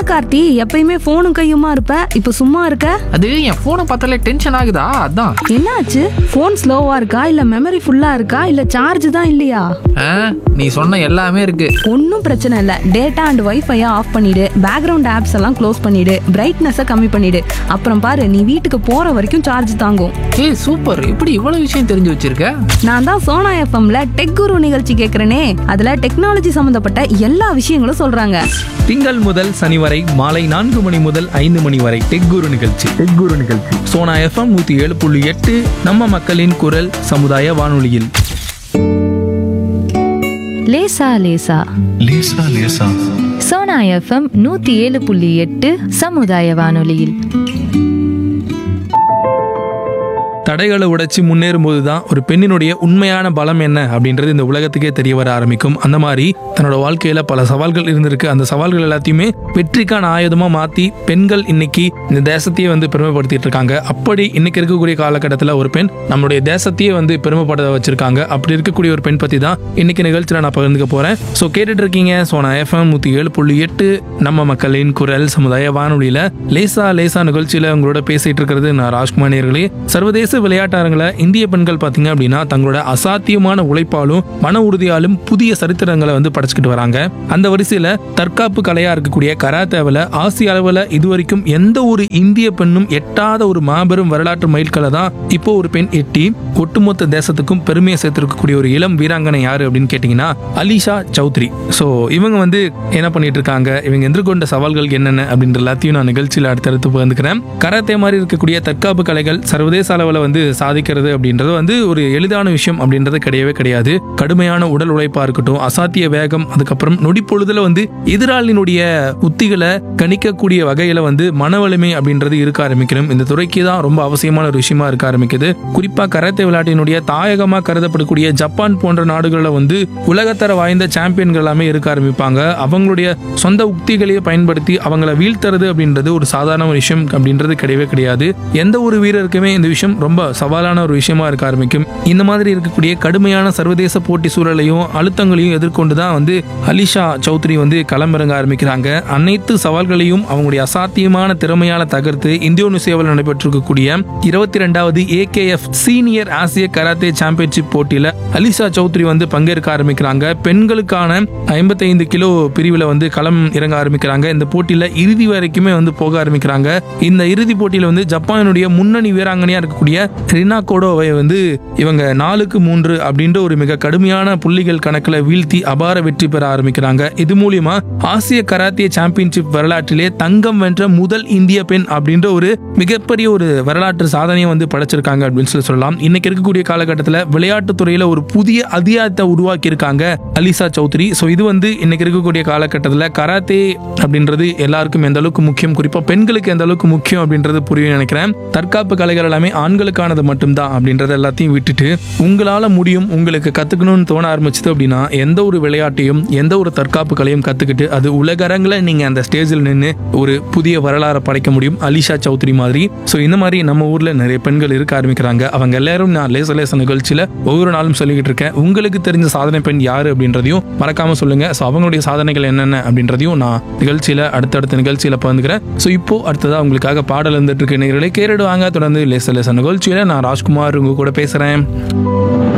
கார்த்தி எப்பயுமே போனும் கையுமா இருப்ப இப்ப சும்மா இருக்க அது என் போனை பார்த்தாலே டென்ஷன் ஆகுதா அதான் என்னாச்சு போன் ஸ்லோவா இருக்கா இல்ல மெமரி ஃபுல்லா இருக்கா இல்ல சார்ஜ் தான் இல்லையா ஆ, நீ சொன்ன எல்லாமே இருக்கு ஒன்றும் பிரச்சனை இல்லை டேட்டா அண்ட் வைஃபையை ஆஃப் பண்ணிடு பேக்ரவுண்ட் ஆப்ஸ் எல்லாம் க்ளோஸ் பண்ணிடு பிரைட்னஸை கம்மி பண்ணிடு அப்புறம் பாரு நீ வீட்டுக்கு போற வரைக்கும் சார்ஜ் தாங்கும் ஏய் சூப்பர் இப்படி இவ்வளவு விஷயம் தெரிஞ்சு வச்சிருக்க நான் தான் சோனா எஃப்எம்ல டெக் குரு நிகழ்ச்சி கேட்குறேனே அதுல டெக்னாலஜி சம்பந்தப்பட்ட எல்லா விஷயங்களும் சொல்றாங்க திங்கள் முதல் சனி வரை மாலை நான்கு மணி முதல் ஐந்து மணி வரை டெக் குரு நிகழ்ச்சி டெக் குரு நிகழ்ச்சி சோனா எஃப்எம் நூத்தி ஏழு புள்ளி எட்டு நம்ம மக்களின் குரல் சமுதாய வானொலியில் லேசா லேசா லேசா லேசா சோனா எஃப்எம் நூத்தி ஏழு புள்ளி எட்டு சமுதாய வானொலியில் தடைகளை உடைச்சு முன்னேறும் போது தான் ஒரு பெண்ணினுடைய உண்மையான பலம் என்ன அப்படின்றது இந்த உலகத்துக்கே தெரிய வர ஆரம்பிக்கும் அந்த மாதிரி தன்னோட வாழ்க்கையில பல சவால்கள் இருந்திருக்கு அந்த சவால்கள் எல்லாத்தையுமே வெற்றிக்கான ஆயுதமா மாத்தி பெண்கள் இன்னைக்கு இந்த தேசத்தையே வந்து பெருமைப்படுத்திட்டு இருக்காங்க அப்படி இன்னைக்கு இருக்கக்கூடிய காலகட்டத்தில் ஒரு பெண் நம்மளுடைய தேசத்தையே வந்து பெருமைப்பட வச்சிருக்காங்க அப்படி இருக்கக்கூடிய ஒரு பெண் பத்தி தான் இன்னைக்கு நிகழ்ச்சியில் நான் பகிர்ந்துக்க போறேன் ஸோ கேட்டுட்டு இருக்கீங்க ஸோ நான் எஃப்எம் நூத்தி ஏழு புள்ளி எட்டு நம்ம மக்களின் குரல் சமுதாய வானொலியில லேசா லேசா நிகழ்ச்சியில உங்களோட பேசிட்டு இருக்கிறது நான் ராஜ்குமார் நேயர்களே சர்வதேச விளையாட்டரங்கில் இந்திய பெண்கள் பார்த்தீங்க அப்படின்னா தங்களோட அசாத்தியமான உழைப்பாலும் மன உறுதியாலும் புதிய சரித்திரங்களை வந்து படைச்சுக்கிட்டு வராங்க அந்த வரிசையில தற்காப்பு கலையா இருக்கக்கூடிய கராத்தேவில் ஆசிய அளவில் இதுவரைக்கும் எந்த ஒரு இந்திய பெண்ணும் எட்டாத ஒரு மாபெரும் வரலாற்று மைல்கலை தான் இப்போ ஒரு பெண் எட்டி ஒட்டுமொத்த தேசத்துக்கும் பெருமையை சேர்த்திருக்கக்கூடிய ஒரு இளம் வீராங்கனை யாரு அப்படின்னு கேட்டிங்கன்னா அலிஷா சௌத்ரி ஸோ இவங்க வந்து என்ன பண்ணிட்டு இருக்காங்க இவங்க எதிர்கொண்ட சவால்கள் என்னென்ன அப்படின்ற எல்லாத்தையும் நான் நிகழ்ச்சியில் அடுத்தடுத்து பகிர்ந்துக்கிறேன் கராத்தே மாதிரி இருக்கக்கூடிய தற்காப்பு கலைகள் சர்வதேச அளவில் வந்து சாதிக்கிறது அப்படின்றது வந்து ஒரு எளிதான விஷயம் அப்படின்றது கிடையவே கிடையாது கடுமையான உடல் உழைப்பா இருக்கட்டும் அசாத்திய வேகம் அதுக்கப்புறம் நொடி பொழுதுல வந்து எதிராளியினுடைய உத்திகளை கணிக்கக்கூடிய வகையில வந்து மன வலிமை அப்படின்றது இருக்க ஆரம்பிக்கணும் இந்த துறைக்கு தான் ரொம்ப அவசியமான ஒரு விஷயமா இருக்க ஆரம்பிக்குது குறிப்பா கராத்தே விளையாட்டினுடைய தாயகமா கருதப்படக்கூடிய ஜப்பான் போன்ற நாடுகளில் வந்து உலகத்தர வாய்ந்த சாம்பியன்கள் எல்லாமே இருக்க ஆரம்பிப்பாங்க அவங்களுடைய சொந்த உக்திகளையே பயன்படுத்தி அவங்கள வீழ்த்துறது அப்படின்றது ஒரு சாதாரண ஒரு விஷயம் அப்படின்றது கிடையவே கிடையாது எந்த ஒரு வீரருக்குமே இந்த விஷயம் ரொம்ப சவாலான ஒரு விஷயமா இருக்க ஆரம்பிக்கும் இந்த மாதிரி இருக்கக்கூடிய கடுமையான சர்வதேச போட்டி சூழலையும் அழுத்தங்களையும் எதிர்கொண்டு தான் வந்து அலிஷா சௌத்ரி வந்து களமிறங்க ஆரம்பிக்கிறாங்க அனைத்து சவால்களையும் அவங்களுடைய அசாத்தியமான திறமையால தகர்த்து இந்தோனேசியாவில் நடைபெற்றிருக்கக்கூடிய இருபத்தி ரெண்டாவது ஏகேஎஃப் சீனியர் ஆசிய கராத்தே சாம்பியன்ஷிப் போட்டியில அலிஷா சௌத்ரி வந்து பங்கேற்க ஆரம்பிக்கிறாங்க பெண்களுக்கான ஐம்பத்தைந்து கிலோ பிரிவில் வந்து களம் இறங்க ஆரம்பிக்கிறாங்க இந்த போட்டியில இறுதி வரைக்குமே வந்து போக ஆரம்பிக்கிறாங்க இந்த இறுதி போட்டியில வந்து ஜப்பானுடைய முன்னணி வீராங்கனையா இருக்கக்கூடிய ரினா கோடோவை வந்து இவங்க நாலுக்கு மூன்று அப்படின்ற ஒரு மிக கடுமையான புள்ளிகள் கணக்குல வீழ்த்தி அபார வெற்றி பெற ஆரம்பிக்கிறாங்க இது மூலியமா ஆசிய கராத்தே சாம்பியன்ஷிப் வரலாற்றிலே தங்கம் வென்ற முதல் இந்திய பெண் அப்படின்ற ஒரு மிகப்பெரிய ஒரு வரலாற்று சாதனையை வந்து படைச்சிருக்காங்க அப்படின்னு சொல்லி சொல்லலாம் இன்னைக்கு இருக்கக்கூடிய காலகட்டத்தில் விளையாட்டுத் துறையில ஒரு புதிய அதிகாரத்தை உருவாக்கி இருக்காங்க அலிசா சௌத்ரி ஸோ இது வந்து இன்னைக்கு இருக்கக்கூடிய காலகட்டத்தில் கராத்தே அப்படின்றது எல்லாருக்கும் எந்த அளவுக்கு முக்கியம் குறிப்பா பெண்களுக்கு எந்த அளவுக்கு முக்கியம் அப்படின்றது புரியும் நினைக்கிறேன் தற்காப்பு கலைகள் எல்லாமே ஆண்களுக்கானது மட்டும்தான் அப்படின்றத எல்லாத்தையும் விட்டுட்டு உங்களால முடியும் உங்களுக்கு கத்துக்கணும்னு தோண ஆரம்பிச்சது அப்படின்னா எந்த ஒரு விளையாட்டையும் எந்த ஒரு தற்காப்பு கலையும் கத்துக்கிட்டு அது உலகரங்கில் நீங்க அந்த ஸ்டேஜில் நின்று ஒரு புதிய வரலாறை படைக்க முடியும் அலிஷா சௌத்ரி மாதிரி ஸோ இந்த மாதிரி நம்ம ஊர்ல நிறைய பெண்கள் இருக்க ஆரம்பிக்கிறாங்க அவங்க எல்லாரும் நான் லேச லேச நிகழ்ச்சியில ஒவ்வொரு நாளும் சொல்லிக்கிட்டு இருக்கேன் உங்களுக்கு தெரிஞ்ச சாதனை பெண் யாரு அப்படின்றதையும் மறக்காம சொல்லுங்க ஸோ அவங்களுடைய சாதனைகள் என்னென்ன அப்படின்றதையும் நான் நிகழ்ச்சியில அடுத்தடுத்த நிகழ்ச்சியில பகிர்ந்துக்கிறேன் ஸோ இப்போ அடுத்ததா உங்களுக்காக பாடல் வந்துட்டு இருக்கு நேர்களை கேரிடுவாங்க தொடர்ந்து லேச லேச நிகழ்ச்சியில நான் ராஜ்குமார் உங்க கூட பேசுறேன்